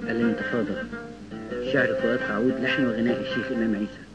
الانتفاضة شعر فؤاد قعود لحن وغناء الشيخ إمام عيسى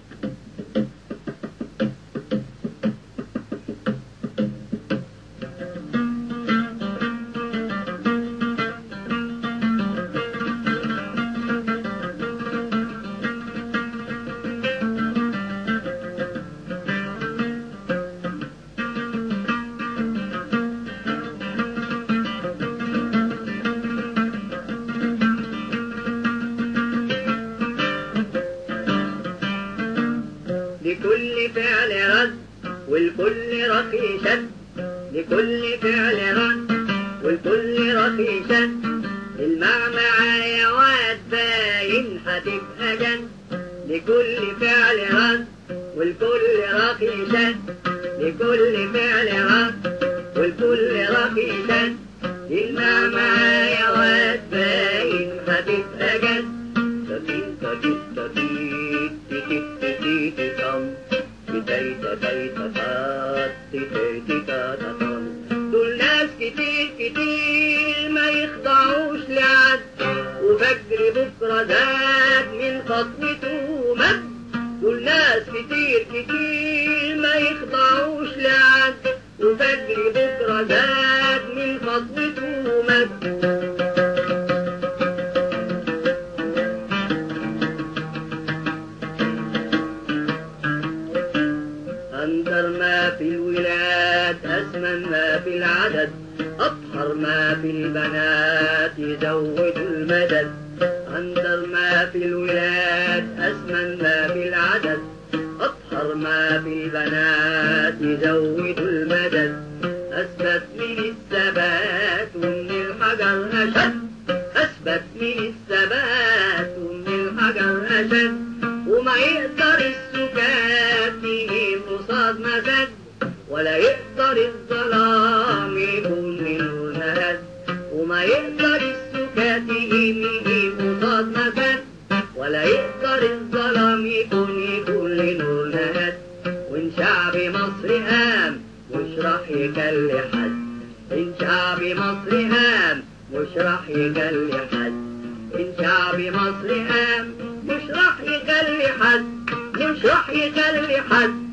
لكل فعل رد والكل رخي شد لكل فعل رد والكل رخي شد المعمعة يا واد باين هتبقى جد لكل فعل رد والكل رخي شد لكل فعل رد والكل رخي شد المعمعة يا واد باين هتبقى جد تتين تتين تتين تتين تتين تتين تتين تتين تتين تتين تتين دول ناس كتير كتير ما يخضعوش لعد وفجر بكرة زاد من خطوته مد دول ناس كتير كتير ما يخضعوش لعد وفجر بكرة زاد من خطوته مد أندر ما في الولاد أسمن ما في العدد أطهر ما في البنات يزود المدد أندر ما في الولاد أسمن ما في العدد أطهر ما في البنات يزود المدد أثبت من الثبات ومن الحجر أشد أثبت من الثبات ومن الحجر أشد وما يقدر السكات يجيب قصاد مسد ولا يقدر الظلام يكون منه نهد وما يقدر السكات يجيب يجيب قصاد مسد ولا يقدر الظلام يكون يكون لنور نهد وإن شعب مصر قام مش راح يكل حد إن شعب مصر قام مش راح يكل حد إن شعب مصر قام مش راح يخلي حد مش راح يخلي حد